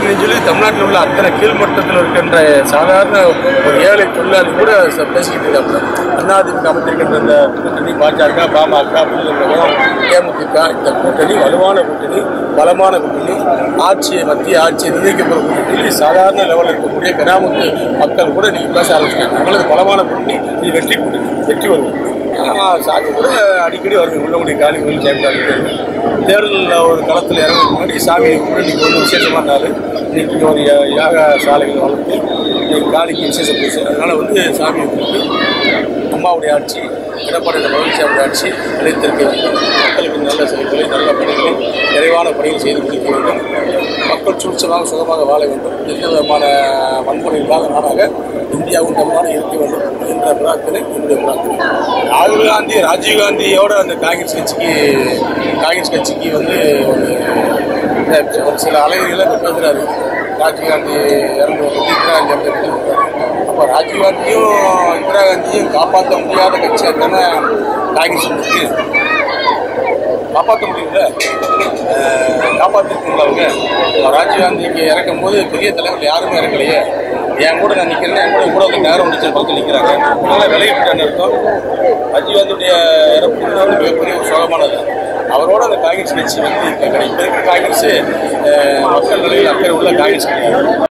அப்படின்னு சொல்லி தமிழ்நாட்டில் உள்ள அத்தனை கீழ்மட்டத்தில் இருக்கின்ற சாதாரண ஒரு ஏழை தொழிலாளி கூட ச- பேசிக்கிட்டு இருக்காங்க அதிமுக அமைத்திருக்கின்ற இந்த கூட்டணி பாஜக பாமக புதுமுகம் தேமுதிக இந்த கூட்டணி வலுவான கூட்டணி பலமான கூட்டணி ஆட்சியை மத்திய ஆட்சியை நிர்ணயிக்கப்படுற கூட்டணி சாதாரண லெவலில் இருக்கக்கூடிய கிராமத்து மக்கள் கூட நீங்கள் பேச ஆரம்பிச்சிட்டாங்க அவங்களது பலமான கூட்டணி இது வெற்றி கூட்டணி வெற்றி வருவோம் ஆனால் சாமி கூட அடிக்கடி வருது உள்ளபடி காலி கோயில் சாமி தேர்தலில் ஒரு களத்தில் இறங்க முன்னாடி சாமி கூட இன்னைக்கு வந்து விசேஷமான நாள் இன்னைக்கு ஒரு யா- யாக சாலைகள் வளர்த்து இன்னைக்கு காளிக்கு விசேஷ பூசை அதனால் வந்து சாமியை கூப்பிட்டு அம்மாவுடைய ஆட்சி எடப்பாடி பழனிசாமி ஆட்சி நிலைத்திருக்க வேண்டும் மக்களுக்கு நல்ல செயல்களை நல்ல பணிகளை நிறைவான பணிகள் செய்து முடிக்க வேண்டும் மக்கள் சுட்சமாக சுகமாக வாழ வேண்டும் எந்த விதமான வன்முறை இல்லாத நாடாக இந்தியாவும் தமிழ்நாடு இருக்க வேண்டும் என்ற பிரார்த்தனை என்னுடைய பிரார்த்தனை ராகுல் காந்தி ராஜீவ் காந்தியோட அந்த காங்கிரஸ் கட்சிக்கு காங்கிரஸ் கட்சிக்கு வந்து ஒரு இந்த ஒரு சில அலைவரிகளை இப்போ பேசுகிறாரு ராஜீவ் காந்தி இறந்து வந்து இந்திரா காந்தி இறந்து பேசுகிறாரு அப்போ ராஜீவ் காந்தியும் இந்திரா காந்தியும் காப்பாற்ற முடியாத கட்சியாக தானே காங்கிரஸ் இருக்கு காப்பாற்ற முடியல காப்பாற்றிருக்கீங்களா அவங்க ராஜீவ் காந்திக்கு இறக்கும் போது பெரிய தலைவர்கள் யாருமே இறக்கலையே என் கூட நான் நிற்கிறேன் என் கூட கூட வந்து நேரம் வந்துச்சு பார்த்து நிற்கிறாங்க அதனால விலகி விட்டான்னு அர்த்தம் ராஜீவ் காந்தியுடைய இறப்பு வந்து மிகப்பெரிய ஒரு சோகமானது அவரோட அந்த காங்கிரஸ் கட்சி வந்து இப்போ இருக்கிற காங்கிரஸ் அஹ், மக்கள் நிலையில் அக்கறை உள்ள காங்கிரஸ் கிடையாது